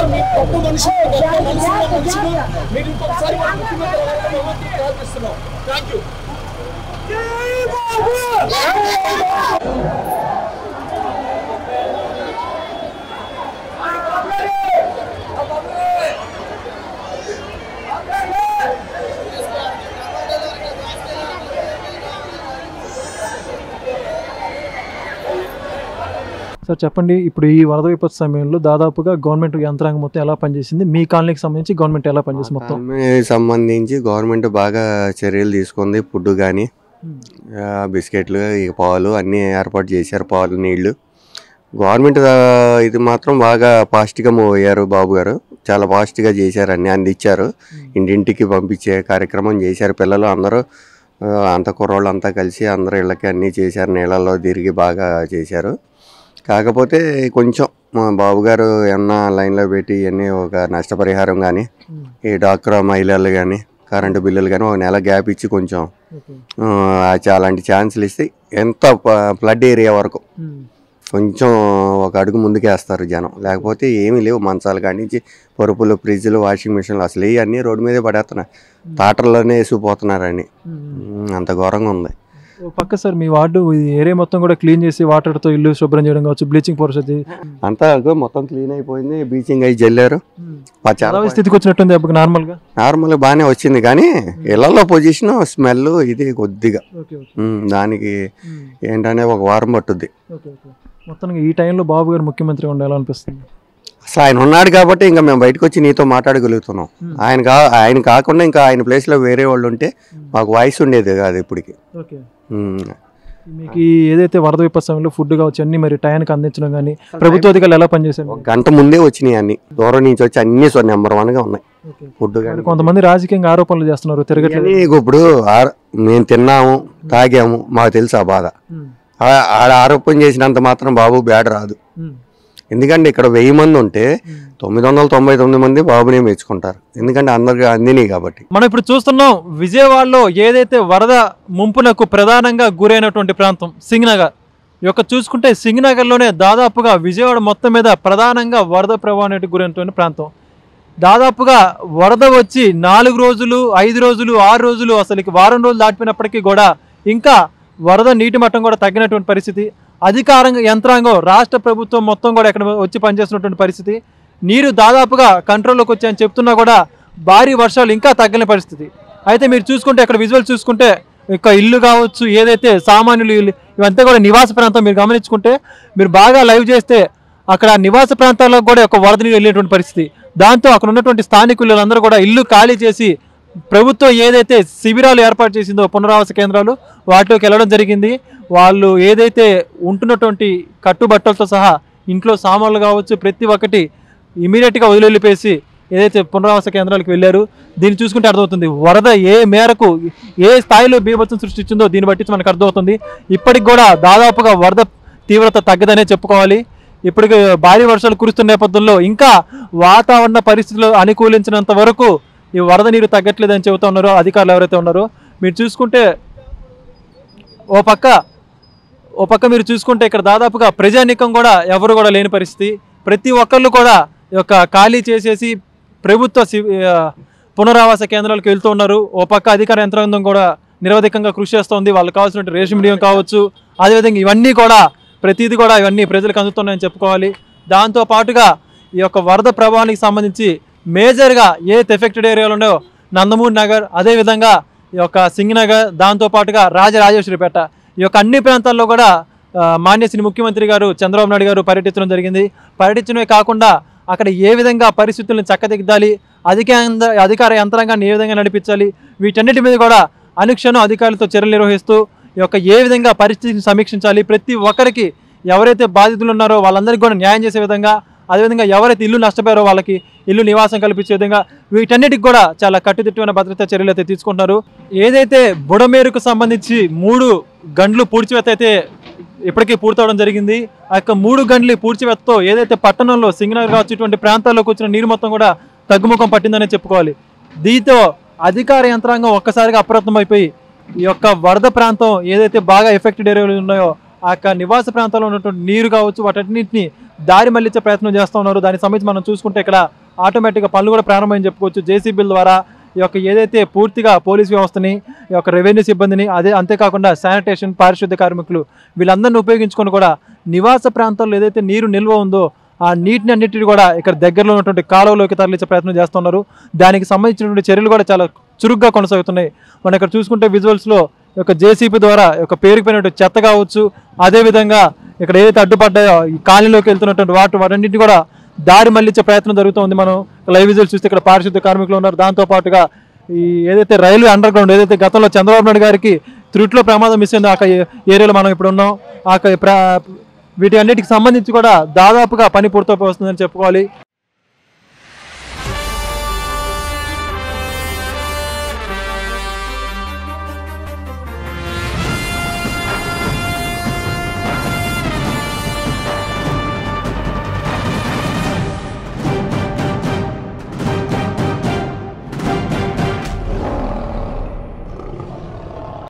Sir మీరు గొప్ప మనిషి గొప్ప మనసున్న మనిషిని మీరు ఇంకొకసారి మన ముఖ్యమంత్రి అవ్వాలని ప్రార్థిస్తున్నాం థ్యాంక్ యూ సార్ చెప్పండి ఇప్పుడు ఈ వరద విపత్తు సమయంలో దాదాపుగా గవర్నమెంట్ యంత్రాంగం మొత్తం ఎలా పనిచేసింది మీ కాలనీకి సంబంధించి గవర్నమెంట్ ఎలా పనిచేసింది మొత్తం దానికి సంబంధించి గవర్నమెంట్ బాగా చర్యలు తీసుకుంది ఫుడ్ కానీ బిస్కెట్లు ఈ పాలు అన్నీ ఏర్పాటు చేశారు పాలు నీళ్లు గవర్నమెంట్ ఆ, ఇది మాత్రం బాగా ఫాస్ట్గా మూవ్ అయ్యారు బాబు గారు చాలా ఫాస్ట్గా చేశారు అన్ని అందించారు ఇంటింటికి పంపించే కార్యక్రమం చేశారు పిల్లలు అందరూ ఆ, అంత కుర్రోళ్ళు అంతా కలిసి అందరూ ఇళ్ళకి అన్నీ చేశారు నీళ్ళల్లో తిరిగి బాగా చేశారు కాకపోతే కొంచెం మా బాబు గారు ఏమన్నా లైన్లో పెట్టి ఇవన్నీ ఒక నష్టపరిహారం కానీ ఈ డాక్రా మహిళలు కానీ కరెంటు బిల్లులు కానీ ఒక నెల గ్యాప్ ఇచ్చి కొంచెం ఆ, చా- అలాంటి ఛాన్సులు ఇస్తే ఎంత ఫ్లడ్ ఏరియా వరకు కొంచెం ఒక అడుగు ముందుకేస్తారు జనం లేకపోతే ఏమీ లేవు మంచాలు కానించి పరుపులు ఫ్రిడ్జ్లు వాషింగ్ మిషన్లు అసలు ఇవన్నీ రోడ్డు మీదే పడేస్తున్నాయి తాటర్లోనే వేసిపోతున్నారని ఉమ్, అంత ఘోరంగా ఉంది ఓ పక్క సార్ మీ వార్డు ఈ ఏరియా మొత్తం కూడా క్లీన్ చేసి వాటర్తో ఇల్లు శుభ్రం చేయడం కావచ్చు బ్లీచింగ్ పౌడర్ అంతా అగో మొత్తం క్లీన్ అయిపోయింది బీచింగ్ అయి జల్లారు ఆ చాలా చాలా స్థితికి వచ్చినట్టుంది అప్పుడు నార్మల్గా నార్మల్ బాగానే వచ్చింది కానీ ఇళ్లలో పొజిషన్ స్మెల్ ఇది కొద్దిగా ఓకే ఓకే ఉమ్, దానికి ఏంటనే ఒక వారం పట్టుద్ది ఓకే ఓకే మొత్తానికి ఈ టైంలో బాబు గారు ముఖ్యమంత్రి ఉండాలనిపిస్తుంది అసలు ఆయన ఉన్నాడు కాబట్టి ఇంకా మేము బయటకు వచ్చి నీతో మాట్లాడగలుగుతున్నాం ఆయన కా ఆయన కాకుండా ఇంకా ఆయన ప్లేస్లో వేరే వాళ్ళు ఉంటే మాకు వాయిస్ ఉండేది కాదు ఇప్పటికి ఓకే ఉమ్. మీకు ఈ ఏదైతే వరద విపత్తు సమయంలో ఫుడ్ కావచ్చు అన్ని మరి టయానికి అందించడం కానీ ప్రభుత్వ అధికారులు ఎలా పనిచేశారు ఒక గంట ముందే వచ్చినాయి అన్ని దూరం నుంచి వచ్చి అన్ని సో నెంబర్ వన్ గా ఉన్నాయి ఓకే. ఫుడ్ మరి కానీ కొంతమంది రాజకీయంగా ఆరోపణలు చేస్తున్నారు తిరగట్లేదు ఇవన్నీ ఇక ఇప్పుడు ఆర- మేము తిన్నాము తాగాము మాకు తెలుసు ఆ బాధ ఉమ్, ఆ- ఆడ ఆరోపణ చేసినంత మాత్రం బాబు బ్యాడ్ రాదు ఉమ్, ఎందుకంటే ఇక్కడ వెయ్యి మంది ఉంటే ఉమ్. తొమ్మిది వందల తొంభై తొమ్మిది మంది బాబునే మెచ్చుకుంటారు ఎందుకంటే అందరికి అందినాయి కాబట్టి మనం ఇప్పుడు చూస్తున్నాం విజయవాడలో ఏదైతే వరద ముంపునకు ప్రధానంగా గురైనటువంటి ప్రాంతం సింగనగర్ ఈ యొక్క చూసుకుంటే సింగనగర్లోనే దాదాపుగా విజయవాడ మొత్తం మీద ప్రధానంగా వరద ప్రభావానికి గురైనటువంటి ప్రాంతం దాదాపుగా వరద వచ్చి నాలుగు రోజులు ఐదు రోజులు ఆరు రోజులు అసలుకి వారం రోజులు దాటిపోయినప్పటికీ కూడా ఇంకా వరద నీటి మట్టం కూడా తగ్గినటువంటి పరిస్థితి అధికారంగా యంత్రాంగం రాష్ట్ర ప్రభుత్వం మొత్తం కూడా ఇక్కడ వచ్చి పనిచేస్తున్నటువంటి పరిస్థితి నీరు దాదాపుగా కంట్రోల్లోకి వచ్చాయని చెప్తున్నా కూడా భారీ వర్షాలు ఇంకా తగ్గని పరిస్థితి అయితే మీరు చూసుకుంటే ఇక్కడ విజువల్ చూసుకుంటే ఇక ఇల్లు కావచ్చు ఏదైతే సామాన్యులు ఇల్లు ఇవంతా కూడా నివాస ప్రాంతం మీరు గమనించుకుంటే మీరు బాగా లైవ్ చేస్తే అక్కడ నివాస ప్రాంతాల్లో కూడా ఒక వరద నీరు వెళ్ళేటువంటి పరిస్థితి దాంతో అక్కడ ఉన్నటువంటి స్థానికులు అందరూ కూడా ఇల్లు ఖాళీ చేసి ప్రభుత్వం ఏదైతే శిబిరాలు ఏర్పాటు చేసిందో పునరావాస కేంద్రాలు వాటిలోకి వెళ్ళడం జరిగింది వాళ్ళు ఏదైతే ఉంటున్నటువంటి కట్టుబట్టలతో సహా ఇంట్లో సామాన్లు కావచ్చు ప్రతి ఒక్కటి ఇమీడియట్గా వదిలిపెట్టేసి ఏదైతే పునరావాస కేంద్రాలకు వెళ్ళారు దీన్ని చూసుకుంటే అర్థమవుతుంది వరద ఏ మేరకు ఏ స్థాయిలో బీభత్సం సృష్టించిందో దీన్ని బట్టి మనకు అర్థమవుతుంది ఇప్పటికి కూడా దాదాపుగా వరద తీవ్రత తగ్గదనే చెప్పుకోవాలి ఇప్పటికి భారీ వర్షాలు కురుస్తున్న నేపథ్యంలో ఇంకా వాతావరణ పరిస్థితులు అనుకూలించినంత వరకు ఈ వరద నీరు తగ్గట్లేదని చెబుతా ఉన్నారో అధికారులు ఎవరైతే ఉన్నారో మీరు చూసుకుంటే ఓ పక్క ఓ పక్క మీరు చూసుకుంటే ఇక్కడ దాదాపుగా ప్రజానీకం కూడా ఎవరు కూడా లేని పరిస్థితి ప్రతి ఒక్కళ్ళు కూడా ఈ యొక్క ఖాళీ చేసేసి ప్రభుత్వ సి- ఆ, పునరావాస కేంద్రాలకు వెళ్తూ ఉన్నారు ఓ పక్క అధికార యంత్రాంగం కూడా నిరవధికంగా కృషి చేస్తోంది వాళ్ళకి కావాల్సిన రేషన్ బియ్యం కావచ్చు అదేవిధంగా ఇవన్నీ కూడా ప్రతిదీ కూడా ఇవన్నీ ప్రజలకు అందుతున్నాయని చెప్పుకోవాలి దాంతో పాటుగా ఈ యొక్క వరద ప్రభావానికి సంబంధించి మేజర్గా ఏ ఎఫెక్టెడ్ ఏరియాలు ఉన్నాయో నందమూరి నగర్ అదేవిధంగా ఈ యొక్క సింగనగర్ దాంతో పాటుగా రాజరాజేశ్వరిపేట ఈ యొక్క అన్ని ప్రాంతాల్లో కూడా ఆ, మాన్యశ్రీ ముఖ్యమంత్రి గారు చంద్రబాబు నాయుడు గారు పర్యటించడం జరిగింది పర్యటించడమే కాకుండా అక్కడ ఏ విధంగా పరిస్థితులను చక్కదిద్దాలి అధికార అధికార యంత్రాంగాన్ని ఏ విధంగా నడిపించాలి వీటన్నిటి మీద కూడా అనుక్షణం అధికారులతో చర్యలు నిర్వహిస్తూ ఈ యొక్క ఏ విధంగా పరిస్థితిని సమీక్షించాలి ప్రతి ఒక్కరికి ఎవరైతే బాధితులు ఉన్నారో వాళ్ళందరికీ కూడా న్యాయం చేసే విధంగా అదేవిధంగా ఎవరైతే ఇల్లు నష్టపోయారో వాళ్ళకి ఇల్లు నివాసం కల్పించే విధంగా వీటన్నిటికి కూడా చాలా కట్టుదిట్టమైన భద్రతా చర్యలు అయితే తీసుకుంటున్నారు ఏదైతే బుడమేరుకు సంబంధించి మూడు గండ్లు పూడ్చివేత అయితే ఇప్పటికీ పూర్తవడం జరిగింది ఆ యొక్క మూడు గంటలు పూడ్చివేతతో ఏదైతే పట్టణంలో సింగనగర్ కావచ్చు ఇటువంటి ప్రాంతాల్లోకి వచ్చిన నీరు మొత్తం కూడా తగ్గుముఖం పట్టిందనే చెప్పుకోవాలి దీంతో అధికార యంత్రాంగం ఒక్కసారిగా అప్రమత్తమైపోయి ఈ యొక్క వరద ప్రాంతం ఏదైతే బాగా ఎఫెక్టెడ్ ఏరియాలు ఉన్నాయో ఆ యొక్క నివాస ప్రాంతాల్లో ఉన్నటువంటి నీరు కావచ్చు వాటన్నింటిని దారి మళ్లించే ప్రయత్నం చేస్తూ ఉన్నారు దానికి సంబంధించి మనం చూసుకుంటే ఇక్కడ ఆటోమేటిక్గా పనులు కూడా ప్రారంభమని చెప్పుకోవచ్చు జేసీబీల ద్వారా ఈ యొక్క ఏదైతే పూర్తిగా పోలీస్ వ్యవస్థని ఈ యొక్క రెవెన్యూ సిబ్బందిని అదే అంతేకాకుండా శానిటేషన్ పారిశుద్ధ్య కార్మికులు వీళ్ళందరినీ ఉపయోగించుకొని కూడా నివాస ప్రాంతాల్లో ఏదైతే నీరు నిల్వ ఉందో ఆ నీటిని అన్నిటిని కూడా ఇక్కడ దగ్గరలో ఉన్నటువంటి కాలువలోకి తరలించే ప్రయత్నం చేస్తున్నారు దానికి సంబంధించినటువంటి చర్యలు కూడా చాలా చురుగ్గా కొనసాగుతున్నాయి మనం ఇక్కడ చూసుకుంటే విజువల్స్లో ఈ యొక్క జేసీబీ ద్వారా ఈ యొక్క పేరుకుపోయినటువంటి చెత్త కావచ్చు అదేవిధంగా ఇక్కడ ఏదైతే అడ్డుపడ్డాయో ఈ కాలనీలోకి వెళ్తున్నటువంటి వాటి వాటన్నిటిని కూడా దారి మళ్లించే ప్రయత్నం జరుగుతుంది మనం లైవ్ విజువల్స్ చూస్తే ఇక్కడ పారిశుద్ధ కార్మికులు ఉన్నారు దాంతో పాటుగా ఈ ఏదైతే రైల్వే అండర్ గ్రౌండ్ ఏదైతే గతంలో చంద్రబాబు నాయుడు గారికి త్రుట్లో ప్రమాదం మిస్ అయిందో ఆ యొక్క ఏరియాలో మనం ఇప్పుడు ఉన్నాం ఆ యొక్క ప్ర- వీటి అన్నిటికి సంబంధించి కూడా దాదాపుగా పని పూర్తయిపోతుందని చెప్పుకోవాలి